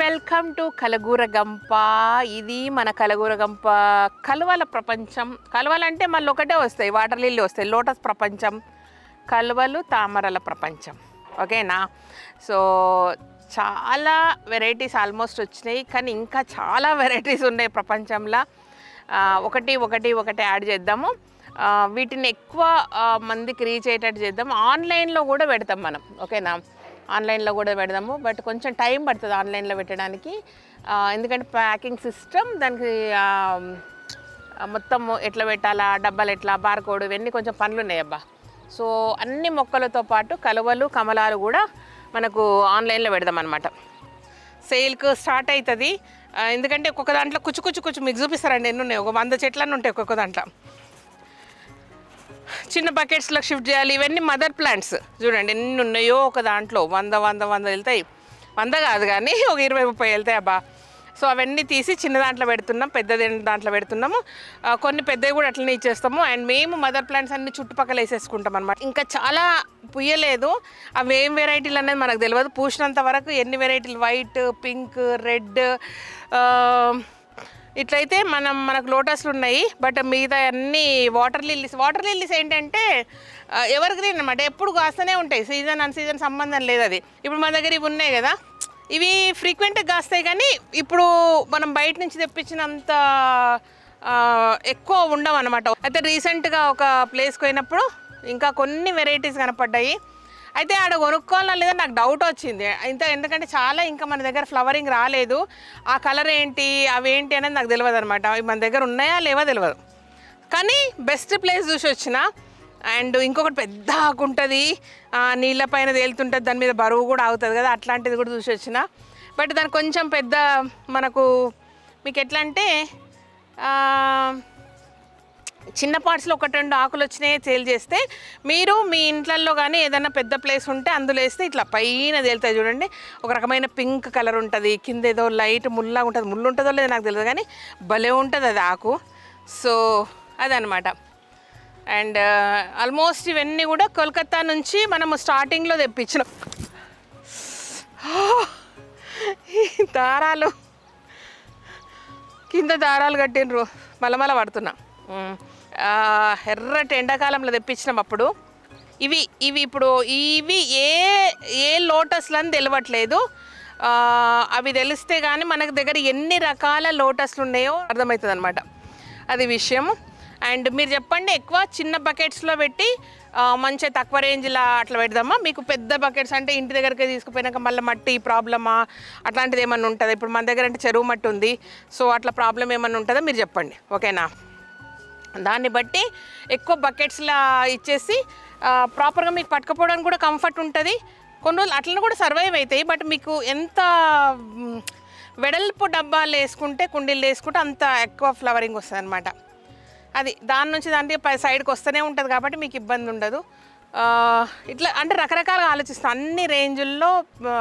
Welcome to కలగూర గంప ఇది మన కలగూర గంప కలువల ప్రపంచం కలువలు అంటే మళ్ళీ ఒకటే వస్తాయి వాటర్ లిల్లీ వస్తాయి లోటస్ ప్రపంచం కలువలు తామరల ప్రపంచం ఓకేనా సో చాలా వెరైటీస్ ఆల్మోస్ట్ వచ్చినాయి కానీ ఇంకా చాలా వెరైటీస్ ఉన్నాయి ప్రపంచంలో ఆ, ఒకటి ఒకటి ఒకటి యాడ్ చేద్దాము ఆ, వీటిని ఎక్కువ ఆ, మందికి రీచ్ అయ్యేటట్టు చేద్దాం ఆన్లైన్లో కూడా పెడతాం మనం ఓకేనా ఆన్లైన్లో కూడా పెడదాము బట్ కొంచెం టైం పడుతుంది ఆన్లైన్లో పెట్టడానికి ఆ, ఎందుకంటే ప్యాకింగ్ సిస్టమ్ దానికి ఆ, ఆ, మొత్తం ఎట్లా పెట్టాలా డబ్బాలు ఎట్లా బార్కోడ్ ఇవన్నీ కొంచెం పనులు ఉన్నాయి అబ్బా సో అన్ని మొక్కలతో పాటు కలువలు కమలాలు కూడా మనకు ఆన్లైన్లో పెడదాం అనమాట సేల్కి స్టార్ట్ అవుతుంది ఆ, ఎందుకంటే ఒక్కొక్క దాంట్లో కుచ్చు కుచ్చు కుచ్చు మీకు చూపిస్తారండి ఎన్ని ఉన్నాయి ఒక వంద చెట్లన్నీ ఉంటాయి ఒక్కొక్క దాంట్లో చిన్న బకెట్స్లో షిఫ్ట్ చేయాలి ఇవన్నీ మదర్ ప్లాంట్స్ చూడండి ఎన్ని ఉన్నాయో ఒక దాంట్లో వంద వంద వంద వెళ్తాయి వంద కాదు కానీ ఒక ఇరవై ముప్పై వెళ్తాయి అబ్బా సో అవన్నీ తీసి చిన్న దాంట్లో పెడుతున్నాం పెద్ద దాంట్లో పెడుతున్నాము ఆ, కొన్ని పెద్దవి కూడా అట్లనే ఇచ్చేస్తాము అండ్ మేము మదర్ ప్లాంట్స్ అన్ని చుట్టుపక్కల వేసేసుకుంటాం అనమాట ఇంకా చాలా పుయ్యలేదు అవి ఏం వెరైటీలు అనేది మనకు తెలియదు పూసినంత వరకు ఎన్ని వెరైటీలు వైట్ పింక్ రెడ్ ఇట్లయితే మనం మనకు లోటస్లు ఉన్నాయి బట్ మిగతా అన్ని వాటర్ లిల్లీస్ వాటర్ లిల్లీస్ ఏంటంటే ఎవర్ గ్రీన్ అనమాట ఎప్పుడు కాస్తూనే ఉంటాయి సీజన్ అన్ సీజన్ సంబంధం లేదు అది ఇప్పుడు మన దగ్గర ఇవి ఉన్నాయి కదా ఇవి ఫ్రీక్వెంట్గా కాస్తాయి కానీ ఇప్పుడు మనం బయట నుంచి తెప్పించినంత ఆ, ఎక్కువ ఉండవు అనమాట అయితే రీసెంట్గా ఒక ప్లేస్కి పోయినప్పుడు ఇంకా కొన్ని వెరైటీస్ కనపడ్డాయి అయితే ఆడ కొనుక్కోవాలా లేదా నాకు డౌట్ వచ్చింది ఇంత ఎందుకంటే చాలా ఇంకా మన దగ్గర ఫ్లవరింగ్ రాలేదు ఆ కలర్ ఏంటి అవేంటి అనేది నాకు తెలియదు అనమాట మన దగ్గర ఉన్నాయా లేవా తెలియదు కానీ బెస్ట్ ప్లేస్ చూసి వచ్చిన అండ్ ఇంకొకటి పెద్ద ఆకు ఉంటుంది నీళ్ళ పైన తేలుతుంటుంది దాని మీద బరువు కూడా అవుతుంది కదా అట్లాంటిది కూడా చూసి వచ్చిన బట్ దానికి కొంచెం పెద్ద మనకు మీకు ఎట్లా అంటే ఆ, చిన్న పార్ట్స్లో ఒకటి రెండు ఆకులు వచ్చినాయి సేల్ చేస్తే మీరు మీ ఇంట్లల్లో కానీ ఏదైనా పెద్ద ప్లేస్ ఉంటే అందులో వేస్తే ఇట్లా పైన తేలుతాయి చూడండి ఒక రకమైన పింక్ కలర్ ఉంటుంది కింద ఏదో లైట్ ముల్లా ఉంటుంది ముళ్ళు ఉంటుందో లేదో నాకు తెలియదు కానీ భలే ఉంటుంది అది ఆకు సో అదనమాట అండ్ ఆల్మోస్ట్ ఇవన్నీ కూడా కోల్కత్తా నుంచి మనము స్టార్టింగ్లో తెప్పించినాం ఈ దారాలు కింద దారాలు కట్టిండ్రు మలమల పడుతున్నా ఉమ్. ఆ, ఎర్రటి ఎండాకాలంలో తెప్పించినాం అప్పుడు ఇవి ఇవి ఇప్పుడు ఇవి ఏ ఏ లోటస్లు అని తెలియట్లేదు ఆ, అవి తెలిస్తే కానీ మనకు దగ్గర ఎన్ని రకాల లోటస్లు ఉన్నాయో అర్థమవుతుంది అనమాట అది విషయం అండ్ మీరు చెప్పండి ఎక్కువ చిన్న బకెట్స్లో పెట్టి ఆ, మంచిగా తక్కువ రేంజ్లో అట్లా పెడదామా మీకు పెద్ద బకెట్స్ అంటే ఇంటి దగ్గరికి తీసుకుపోయినాక మళ్ళీ మట్టి ప్రాబ్లమా అట్లాంటిది ఏమన్నా ఉంటుందా ఇప్పుడు మన దగ్గర అంటే చెరువు మట్టి ఉంది సో అట్లా ప్రాబ్లం ఏమన్నా ఉంటుందా మీరు చెప్పండి ఓకేనా దాన్ని బట్టి ఎక్కువ బకెట్స్లా ఇచ్చేసి ప్రాపర్గా మీకు పట్టుకపోవడానికి కూడా కంఫర్ట్ ఉంటుంది కొన్ని రోజులు అట్లనే కూడా సర్వైవ్ అవుతాయి బట్ మీకు ఎంత మ్, వెడల్పు డబ్బాలు వేసుకుంటే కుండీలు వేసుకుంటే అంత ఎక్కువ ఫ్లవరింగ్ వస్తుంది అనమాట అది దాని నుంచి దానికి పై సైడ్కి వస్తూనే ఉంటుంది కాబట్టి మీకు ఇబ్బంది ఉండదు ఆ, ఇట్లా అంటే రకరకాలుగా ఆలోచిస్తాం అన్ని రేంజుల్లో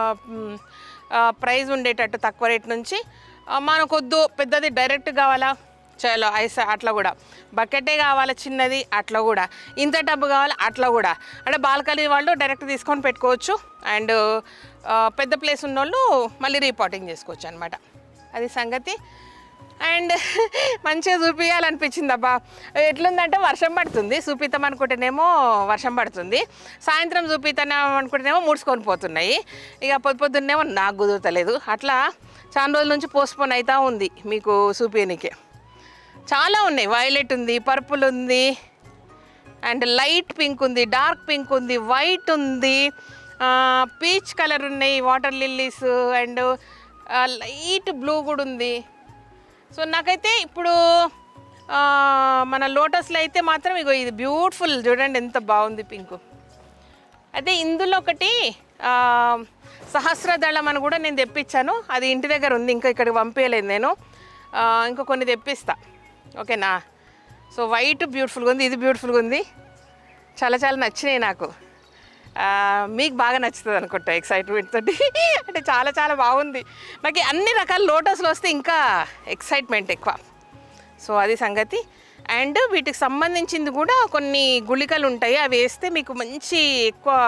ప్రైస్ ఉండేటట్టు తక్కువ రేట్ నుంచి ఆ, మనకొద్దు పెద్దది డైరెక్ట్ కావాలా చలో ఐస్ అట్లా కూడా బకెటే కావాలా చిన్నది అట్లా కూడా ఇంత డబ్బు కావాలా అట్లా కూడా అంటే బాల్కనీ వాళ్ళు డైరెక్ట్ తీసుకొని పెట్టుకోవచ్చు అండ్ పెద్ద ప్లేస్ ఉన్నోళ్ళు మళ్ళీ రీపాటింగ్ చేసుకోవచ్చు అనమాట అది సంగతి అండ్ మంచిగా చూపించాలనిపించింది అబ్బా ఎట్లుందంటే వర్షం పడుతుంది చూపిద్దాం అనుకుంటేనేమో వర్షం పడుతుంది సాయంత్రం చూపిద్దాం అనుకుంటేనేమో ముడుచుకొని పోతున్నాయి ఇక పొద్దు పొద్దున్నేమో నాకు కుదురుతలేదు అట్లా చాలా రోజుల నుంచి పోస్ట్పోన్ అవుతూ ఉంది మీకు చూపించనీకే చాలా ఉన్నాయి వైలెట్ ఉంది పర్పుల్ ఉంది అండ్ లైట్ పింక్ ఉంది డార్క్ పింక్ ఉంది వైట్ ఉంది పీచ్ కలర్ ఉన్నాయి water lilies and light blue కూడా ఉంది సో నాకైతే ఇప్పుడు ఆ, మన లోటస్లో అయితే మాత్రం ఇగో ఇది బ్యూటిఫుల్ చూడండి ఎంత బాగుంది పింక్ అయితే ఇందులో ఒకటి ఆ, సహస్రదళం అని కూడా నేను తెప్పించాను అది ఇంటి దగ్గర ఉంది ఇంకా ఇక్కడికి పంపించలేదు నేను ఆ, ఇంకా కొన్ని తెప్పిస్తా ఓకేనా సో వైట్ బ్యూటిఫుల్గా ఉంది ఇది బ్యూటిఫుల్గా ఉంది చాలా చాలా నచ్చినాయి నాకు ఆ, మీకు బాగా నచ్చుతుంది అనుకుంటా ఎక్సైట్మెంట్ తోటి అంటే చాలా చాలా బాగుంది నాకు అన్ని రకాల లోటస్లు వస్తే ఇంకా ఎక్సైట్మెంట్ ఎక్కువ సో అది సంగతి అండ్ వీటికి సంబంధించింది కూడా కొన్ని గుళికలు ఉంటాయి అవి వేస్తే మీకు మంచి ఎక్కువ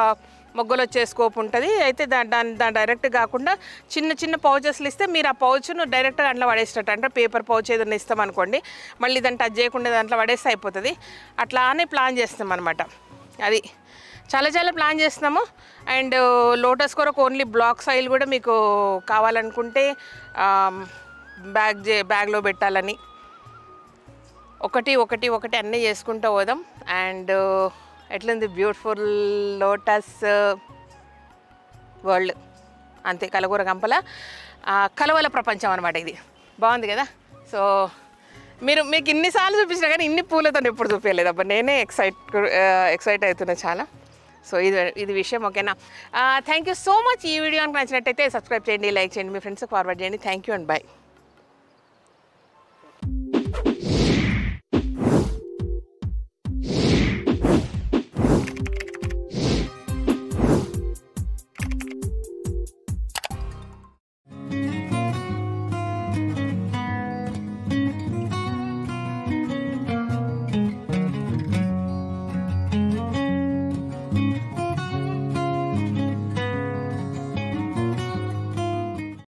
మొగ్గలు వచ్చే స్కోప్ ఉంటుంది అయితే దా దాని దాని డైరెక్ట్ కాకుండా చిన్న చిన్న పౌచెస్లు ఇస్తే మీరు ఆ పౌచ్ను డైరెక్ట్గా దాంట్లో పడేసినట్టు అంటే పేపర్ పౌచ్ ఏదైనా ఇస్తాం అనుకోండి మళ్ళీ దాన్ని టచ్ చేయకుండా దాంట్లో పడేస్తే అయిపోతుంది అట్లానే ప్లాన్ చేస్తాం అనమాట అది చాలా చాలా ప్లాన్ చేస్తున్నాము అండ్ లోటస్ కొరకు ఓన్లీ బ్లాక్ సైల్ కూడా మీకు కావాలనుకుంటే బ్యాగ్ చే బ్యాగ్లో పెట్టాలని ఒకటి ఒకటి ఒకటి అన్నీ చేసుకుంటూ పోదాం అండ్ ఎట్లుంది బ్యూటిఫుల్ లోటస్ వరల్డ్ అంతే కలగూర గంపల ఆ, కలవల ప్రపంచం అనమాట ఇది బాగుంది కదా సో మీరు మీకు ఇన్నిసార్లు చూపించినా కానీ ఇన్ని పూలతో ఎప్పుడు చూపించలేదు అబ్బా నేనే ఎక్సైట్ ఎక్సైట్ అవుతున్నా చాలా సో ఇది ఇది విషయం ఓకేనా థ్యాంక్ యూ సో మచ్ ఈ వీడియో కనుక నచ్చినట్టయితే సబ్స్క్రైబ్ చేయండి లైక్ చేయండి మీ ఫ్రెండ్స్కి ఫార్వర్డ్ చేయండి థ్యాంక్ యూ అండ్ బాయ్